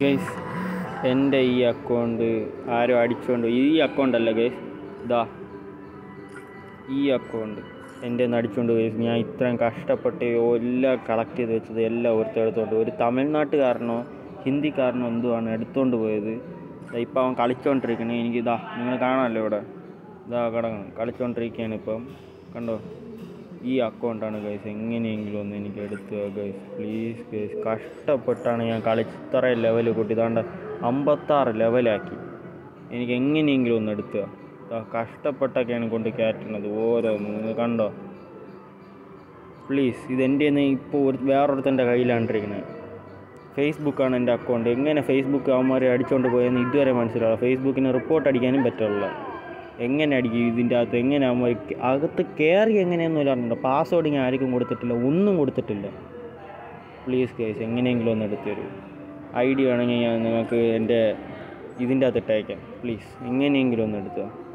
Guys എൻ്റെ ഈ account ആരോ അടിച്ചുകൊണ്ട് പോയി. ഈ അക്കൗണ്ട് അല്ല ഗൈസ് ഇതാ ഈ അക്കൗണ്ട് എൻ്റെ നിന്ന് അടിച്ചുകൊണ്ട് ഗൈസ് ഞാൻ ഇത്രയും കഷ്ടപ്പെട്ട് എല്ലാം കളക്ട് ചെയ്ത് വെച്ചത് എല്ലാം ഒരുത്തെടുത്തോണ്ട് ഒരു തമിഴ്നാട്ടുകാരനോ ഹിന്ദിക്കാരനോ എന്തോ ആണ് എടുത്തുകൊണ്ട് പോയത് ഇപ്പം അവൻ കളിച്ചുകൊണ്ടിരിക്കണേ എനിക്ക് ഇതാ നിങ്ങൾ കാണാമല്ലോ ഇവിടെ ഇതാ കിടക്കണം കളിച്ചുകൊണ്ടിരിക്കുകയാണ് ഇപ്പം കണ്ടോ ഈ അക്കൗണ്ടാണ് ഗൈസ് എങ്ങനെയെങ്കിലും ഒന്ന് എനിക്ക് എടുത്ത് ഗൈസ് പ്ലീസ് ഗൈസ് കഷ്ടപ്പെട്ടാണ് ഞാൻ കളിച്ച് ഇത്ര ലെവൽ കൂട്ടി ഇതാണ്ട് അമ്പത്താറ് ലെവലാക്കി എനിക്ക് എങ്ങനെയെങ്കിലും ഒന്ന് എടുത്തുക ദാ കഷ്ടപ്പെട്ടൊക്കെയാണ് കൊണ്ട് കയറ്റുന്നത് ഓരോന്ന് നിങ്ങൾ കണ്ടോ പ്ലീസ് ഇതെൻ്റെ ഇപ്പോൾ ഒരു വേറൊരുത്തൻ്റെ കയ്യിലാണ്ടിരിക്കുന്നത് ഫേസ്ബുക്കാണ് എൻ്റെ അക്കൗണ്ട് എങ്ങനെ ഫേസ്ബുക്ക് അവന്മാരെ അടിച്ചുകൊണ്ട് പോയെന്ന് ഇതുവരെ മനസ്സിലാവില്ല ഫേസ്ബുക്കിന് റിപ്പോർട്ട് അടിക്കാനും പറ്റുള്ള എങ്ങനെ അടിക്കും ഇതിൻ്റെ അകത്ത് എങ്ങനെ അവന്മാർ അകത്ത് കയറി എങ്ങനെയൊന്നും അറിഞ്ഞില്ല പാസ്വേഡ് ഞാൻ ആർക്കും കൊടുത്തിട്ടില്ല ഒന്നും കൊടുത്തിട്ടില്ല പ്ലീസ് കേസ് എങ്ങനെയെങ്കിലും ഒന്ന് എടുത്തു തരൂ ഐ ഡി വേണമെങ്കിൽ ഞാൻ നിങ്ങൾക്ക് എൻ്റെ ഇതിൻ്റെ അകത്ത് ഇട്ടയക്കാം പ്ലീസ് എങ്ങനെയെങ്കിലും ഒന്ന് എടുത്തോ